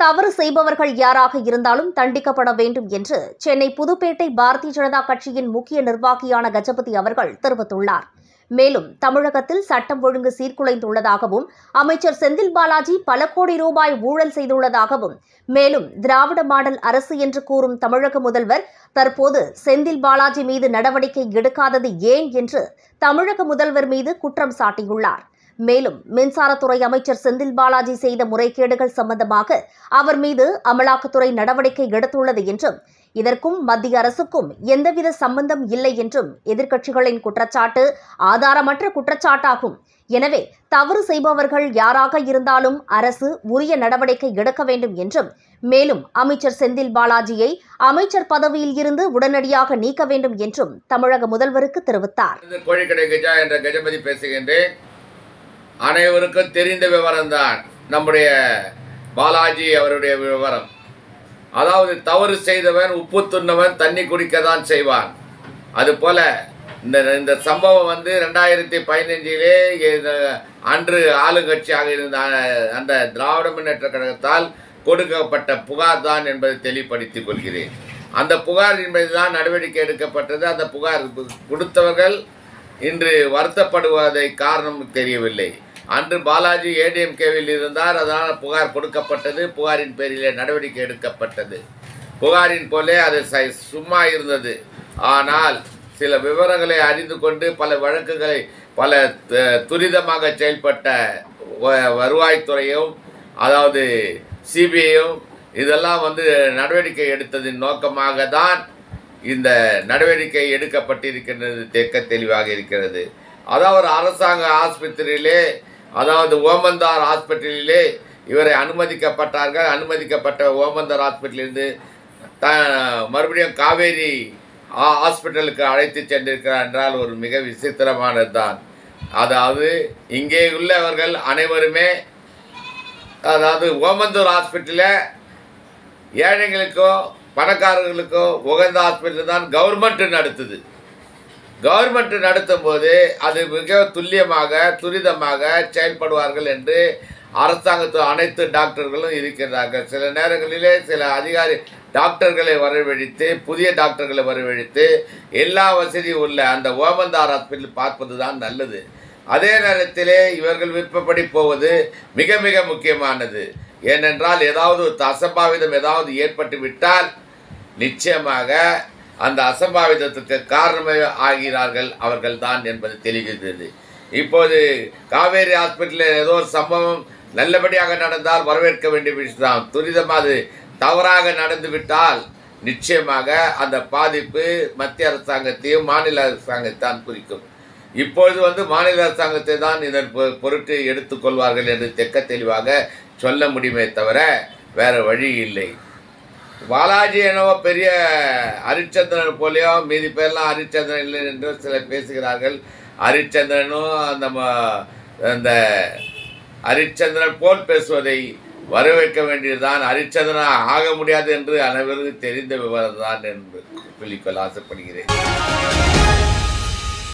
தவறு செய்பவர்கள் யாராக இருந்தாலும் தண்டிக்கப்பட வேண்டும் என்று சென்னை புதுப்பேட்டை பாரதிய ஜனதா கட்சியின் முக்கிய நிர்வாகியான கஜபதி அவர்கள் தெரிவித்துள்ளார் மேலும் தமிழகத்தில் சட்டம் ஒழுங்கு சீர்குலைந்துள்ளதாகவும் அமைச்சர் செந்தில் பாலாஜி பல கோடி ரூபாய் ஊழல் செய்துள்ளதாகவும் மேலும் திராவிட மாடல் அரசு என்று கூறும் தமிழக முதல்வர் தற்போது செந்தில் பாலாஜி மீது நடவடிக்கை எடுக்காதது ஏன் என்று தமிழக முதல்வர் மீது குற்றம் சாட்டியுள்ளார் மேலும் மின்சாரத்துறை அமைச்சர் செந்தில் பாலாஜி செய்த முறைகேடுகள் சம்பந்தமாக அவர் மீது அமலாக்கத்துறை நடவடிக்கை எடுத்துள்ளது என்றும் இதற்கும் மத்திய அரசுக்கும் எந்தவித சம்பந்தம் இல்லை என்றும் எதிர்க்கட்சிகளின் குற்றச்சாட்டு ஆதாரமற்ற குற்றச்சாட்டாகும் எனவே தவறு செய்பவர்கள் யாராக இருந்தாலும் அரசு உரிய நடவடிக்கை எடுக்க வேண்டும் என்றும் மேலும் அமைச்சர் செந்தில் பாலாஜியை அமைச்சர் பதவியில் இருந்து உடனடியாக நீக்க வேண்டும் என்றும் தமிழக முதல்வருக்கு தெரிவித்தார் இந்த கோழிக்கடை கஜா என்ற கஜபதி பேசுகின்றேன் அனைவருக்கும் தெரிந்த விவரம்தான் நம்முடைய பாலாஜி அவருடைய விவரம் அதாவது தவறு செய்தவன் உப்பு துண்ணவன் தண்ணி குடிக்க தான் செய்வான் அதுபோல இந்த இந்த சம்பவம் வந்து ரெண்டாயிரத்தி பதினஞ்சிலே அன்று ஆளுங்கட்சியாக இருந்த அஹ், அந்த திராவிட முன்னேற்ற கழகத்தால் கொடுக்கப்பட்ட புகார் தான் என்பதை தெளிவுபடுத்திக் கொள்கிறேன் அந்த புகார் என்பதுதான் நடவடிக்கை எடுக்கப்பட்டது அந்த புகார் கொடுத்தவர்கள் இன்று வருத்தப்படுவதை காரணம் தெரியவில்லை அன்று பாலாஜி ஏடிஎம்கேவில் இருந்தார் அதனால் புகார் கொடுக்கப்பட்டது புகாரின் பேரிலே நடவடிக்கை எடுக்கப்பட்டது புகாரின் போலே அது ச- சும்மா இருந்தது ஆனால் சில விவரங்களை அறிந்து கொண்டு பல வழக்குகளை பல த- துரிதமாக செயல்பட்ட வ- வருவாய்த்துறையும் அதாவது சிபிஐயும் இதெல்லாம் வந்து நடவடிக்கை எடுத்ததின் நோக்கமாக தான் இந்த நடவடிக்கை எடுக்கப்பட்டிருக்கின்றது தெக்க தெளிவாக இருக்கிறது அதாவது அரசாங்க ஆஸ்பத்திரியிலே அதாவது ஓமந்தார் ஹாஸ்பிட்டலிலே இவரை அனுமதிக்கப்பட்டார்கள் அனுமதிக்கப்பட்ட ஓமந்தார் ஹாஸ்பிட்டலிருந்து த மறுபடியும் காவேரி ஹா- ஹாஸ்பிட்டலுக்கு அழைத்து சென்றிருக்கிறார் என்றால் ஒரு மிக விசித்திரமானது தான் அதாவது இங்கே உள்ளவர்கள் அனைவருமே அதாவது ஓமந்தூர் ஹாஸ்பிட்டலில் ஏழைகளுக்கோ பணக்காரர்களுக்கோ உகந்த ஹாஸ்பிட்டல் தான் கவர்மெண்ட் நடத்துது கவர்மெண்ட் நடத்தும் போது அது மிக துல்லியமாக துரிதமாக செயல்படுவார்கள் என்று அரசாங்கத்து அனைத்து டாக்டர்களும் இருக்கிறார்கள் சில நேரங்களிலே சில அதிகாரி டாக்டர்களை வரவழைத்து புதிய டாக்டர்களை வரவழைத்து எல்லா வசதியும் உள்ள அந்த ஓமந்தார் ஹாஸ்பிட்டல் பார்ப்பது தான் நல்லது அதே நேரத்திலே இவர்கள் விருப்பப்படி போவது மிக மிக முக்கியமானது ஏனென்றால் ஏதாவது ஒரு அசம்பாவிதம் ஏதாவது ஏற்பட்டு விட்டால் நிச்சயமாக அந்த அசம்பாவிதத்துக்கு காரணமே ஆகிறார்கள் அவர்கள் தான் என்பது தெரிகிறது இப்போது காவேரி ஹாஸ்பிட்டலில் ஏதோ ஒரு சம்பவம் நல்லபடியாக நடந்தால் வரவேற்க வேண்டிய விஷயம் துரிதமாக அது தவறாக நடந்துவிட்டால் நிச்சயமாக அந்த பாதிப்பு மத்திய அரசாங்கத்தையும் மாநில அரசாங்கத்தான் குறிக்கும் இப்பொழுது வந்து மாநில அரசாங்கத்தை தான் இதன் பொ- பொருட்டு எடுத்துக்கொள்வார்கள் என்று தெக்க தெளிவாக சொல்ல முடியுமே தவிர வேற வழி இல்லை பாலாஜி என்னவோ பெரிய ஹரிச்சந்திரன் போലെயோ மீதி பேர்லாம் ஹரிச்சந்திரன் இல்லை என்று சிலர் பேசுகிறார்கள் ஹரிச்சந்திரனும் அந்த ம- அந்த ஹரிச்சந்திரன் போல் பேசுவதை வரவேற்க வேண்டியதுதான் ஹரிச்சந்திரன் ஆக முடியாது என்று அனைவருக்கும் தெரிந்த விவரம் தான் என்று சொல்லிக்கொள்ள ஆசைப்படுகிறேன்